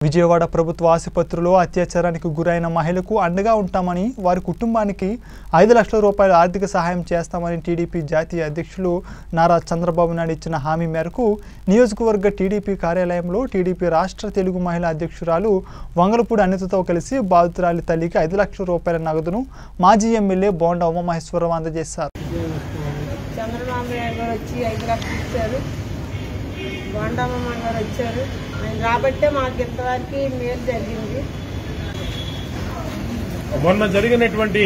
విజయవాడ ప్రభుత్వ ఆసుపత్రిలో అత్యాచారానికి గురైన మహిళకు అండగా ఉంటామని వారి కుటుంబానికి ఐదు లక్షల రూపాయల ఆర్థిక సహాయం చేస్తామని టీడీపీ జాతీయ అధ్యక్షులు నారా చంద్రబాబు నాయుడు ఇచ్చిన హామీ మేరకు నియోజకవర్గ టీడీపీ కార్యాలయంలో టీడీపీ రాష్ట్ర తెలుగు మహిళా అధ్యక్షురాలు వంగలపూడి అనితతో కలిసి బాధితురాలి తల్లికి ఐదు లక్షల రూపాయల నగదును మాజీ ఎమ్మెల్యే బోండా ఉమామహేశ్వరరావు అందజేశారు చంద్రబాబు నాయుడు గారు వచ్చి ఐదు లక్షలు ఇచ్చారు బొండమ్మ గారు వచ్చారు ఆయన రాబట్టే మాకు ఇంతవరకు మేలు జరిగింది మొన్న జరిగినటువంటి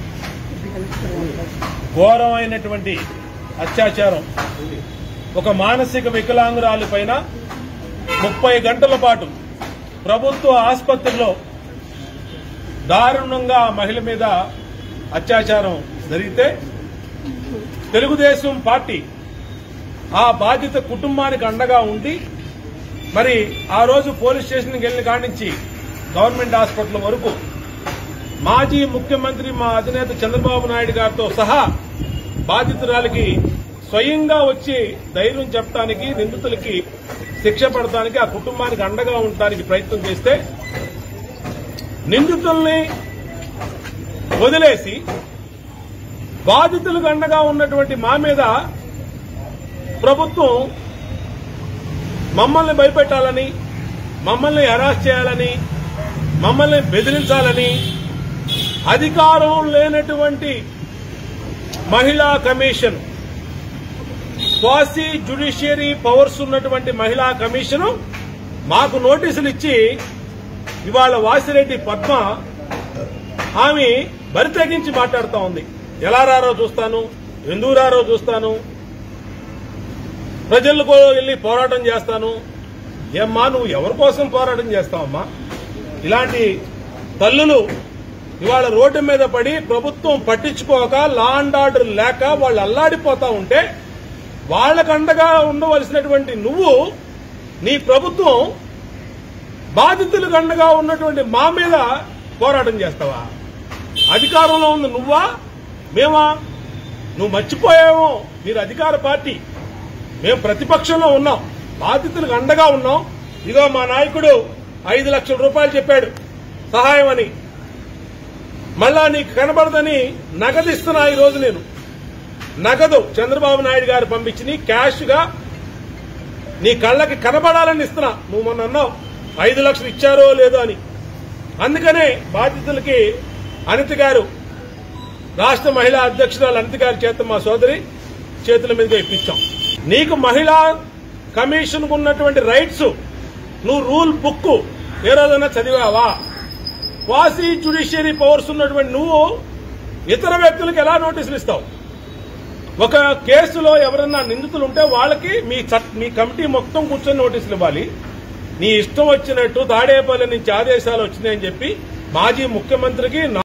ఘోరమైనటువంటి అత్యాచారం ఒక మానసిక వికలాంగురాలి పైన ముప్పై గంటల పాటు ప్రభుత్వ ఆసుపత్రిలో దారుణంగా ఆ మహిళ మీద అత్యాచారం జరిగితే తెలుగుదేశం పార్టీ ఆ బాధిత కుటుంబానికి అండగా ఉండి మరి ఆ రోజు పోలీస్ స్టేషన్కి వెళ్ళిన కాడి నుంచి గవర్నమెంట్ హాస్పిటల్ వరకు మాజీ ముఖ్యమంత్రి మా అధినేత చంద్రబాబు నాయుడు గారితో సహా బాధితురాలికి స్వయంగా వచ్చి ధైర్యం చెప్పడానికి నిందితులకి శిక్ష పడటానికి ఆ కుటుంబానికి అండగా ఉండటానికి ప్రయత్నం చేస్తే నిందితుల్ని వదిలేసి బాధితులకు అండగా ఉన్నటువంటి మా మీద ప్రభుత్వం మమ్మల్ని భయపెట్టాలని మమ్మల్ని హెరాస్ చేయాలని మమ్మల్ని బెదిరించాలని అధికారం లేనటువంటి మహిళా కమిషన్ క్వాసీ జ్యుడిషియరీ పవర్స్ ఉన్నటువంటి మహిళా కమిషను మాకు నోటీసులు ఇచ్చి ఇవాళ వాసిరెడ్డి పద్మ ఆమె బరి తెగించి మాట్లాడుతా ఉంది ఎలా రారో చూస్తాను ఎందుకు రారో చూస్తాను ప్రజలకు వెళ్ళి పోరాటం చేస్తాను ఏమ్మా నువ్వు ఎవరి కోసం పోరాటం చేస్తావమ్మా ఇలాంటి తల్లులు ఇవాళ రోడ్డు మీద పడి ప్రభుత్వం పట్టించుకోక లా అండ్ ఆర్డర్ లేక వాళ్ళు అల్లాడిపోతా ఉంటే వాళ్ళకండగా ఉండవలసినటువంటి నువ్వు నీ ప్రభుత్వం బాధితులకు అండగా ఉన్నటువంటి మా మీద పోరాటం చేస్తావా అధికారంలో ఉంది నువ్వా మేమా నువ్వు మర్చిపోయావో మీరు అధికార పార్టీ మేము ప్రతిపక్షంలో ఉన్నాం బాధితులకు అండగా ఉన్నాం ఇదో మా నాయకుడు ఐదు లక్షల రూపాయలు చెప్పాడు సహాయం అని మళ్ళా నీకు కనబడదని నగదిస్తున్నా ఈ రోజు నేను నగదు చంద్రబాబు నాయుడు గారు పంపించి క్యాష్ గా నీ కళ్ళకి కనబడాలని ఇస్తున్నా నువ్వు మొన్న అన్నావు ఐదు లక్షలు ఇచ్చారో లేదో అని అందుకనే బాధితులకి అనిత గారు రాష్ట్ర మహిళా అధ్యక్షురాలు అనిత గారి చేత మా సోదరి చేతుల మీదుగా ఇప్పించాం నీకు మహిళా కమిషన్ ఉన్నటువంటి రైట్స్ నువ్వు రూల్ బుక్ ఏ రోజైనా చదివావా క్వాసీ జ్యుడిషియరీ పవర్స్ ఉన్నటువంటి నువ్వు ఇతర వ్యక్తులకు ఎలా నోటీసులు ఇస్తావు ఒక కేసులో ఎవరన్నా నిందితులు ఉంటే వాళ్ళకి మీ చట్ మీ కమిటీ మొత్తం కూర్చొని నోటీసులు ఇవ్వాలి నీ ఇష్టం వచ్చినట్టు తాడేపల్లి నుంచి ఆదేశాలు వచ్చినాయని చెప్పి మాజీ ముఖ్యమంత్రికి